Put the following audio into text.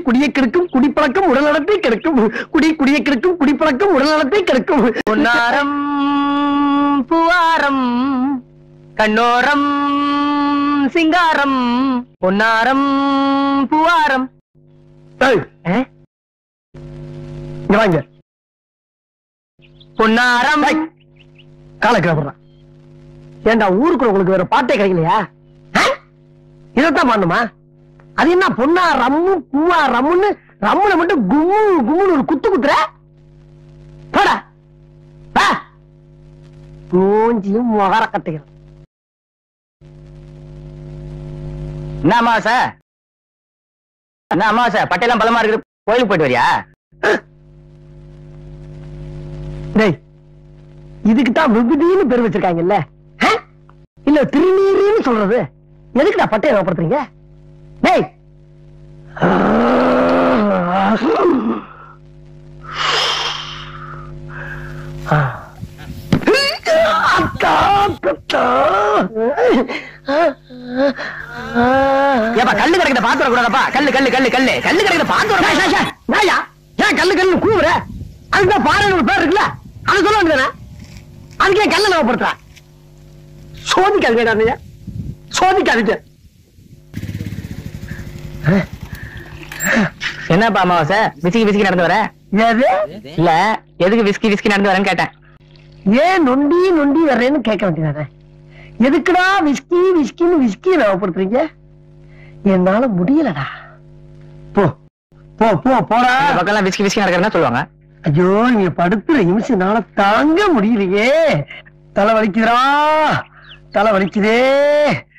குடியை கெடுக்கும் குடிப்பழக்கம் உடல்நலத்தை கெடுக்கும் குடி குடியை கெடுக்கும் குடிப்பழக்கம் உடல்நலத்தை கெடுக்கும் பொன்னாரம் பூவாரம் கண்ணோரம் சிங்காரம் பொன்னாரம் பூவாரம் ஏய், ஆ? இங்க வாங்க பொன்னாரம் ஏய், காலை கிளம்புறான் ஏண்டா ஊருக்குள்ள உங்களுக்கு வேற பாட்டே கிடைக்கலையா ஆ? இதைத்தான் பண்ணுமா அது என்ன பொண்ணா ரம்மு பூவா ரம்முன்னு ரம்முல மட்டும் கும்மு கும்முன்னு ஒரு குத்து குத்துற போடா வா மூஞ்சியும் முகர கட்டுகிறேன் என்ன அமாவாசை என்ன அமாவாசை பட்டையெல்லாம் பலமா இருக்குது கோயிலுக்கு போயிட்டு வரியா டேய் இதுக்கு தான் விபூதின்னு பேர் வச்சிருக்காங்கல்ல ஆ? இல்ல திருநீருன்னு சொல்றது எதுக்குடா பட்டையை ஞாபகப்படுத்துறீங்க டேய் அக்கா, அக்கா. ஏப்பா கல்லு கிடைக்கிற பாத்து வரக்கூடாதப்பா கல்லு கல்லு கல்லு கல்லு கல்லு கிடைக்கிற பாத்து ஏய், ஏய், வர ஏய், ஏய்யா, ஏன் கல்லு கல்லு கூவுற அதுதான் பாறைன்னு ஒரு பேர் இருக்குல்ல அது சொல்ல வேண்டியதானே அதுக்கு ஏன் கல்ல ஞாபகப்படுத்துற சோதிக்காதீங்க அண்ணையா சோதிக்காதீங்க என்னப்பா அமாவாசை விசிக்கி விசிக்கி நடந்து வர எது இல்ல எதுக்கு விஸ்கி விஸ்கி நடந்து வரேன்னு கேட்டேன் ஏன் நொண்டி நொண்டி வர்றேன்னு கேட்க வேண்டியதானே எதுக்குடா விஸ்கி விஸ்கின்னு விஸ்கி ஞாபகப்படுத்துறீங்க என்னால முடியலடா போ போ போ போடா இந்த பக்கம் எல்லாம் விஸ்கி விஸ்கி நடக்கிறதா சொல்லுவாங்க ஐயோ நீங்க படுத்துற நிமிஷம்னால தாங்க முடியலையே தலை வலிக்குதுடா தலை வலிக்குதே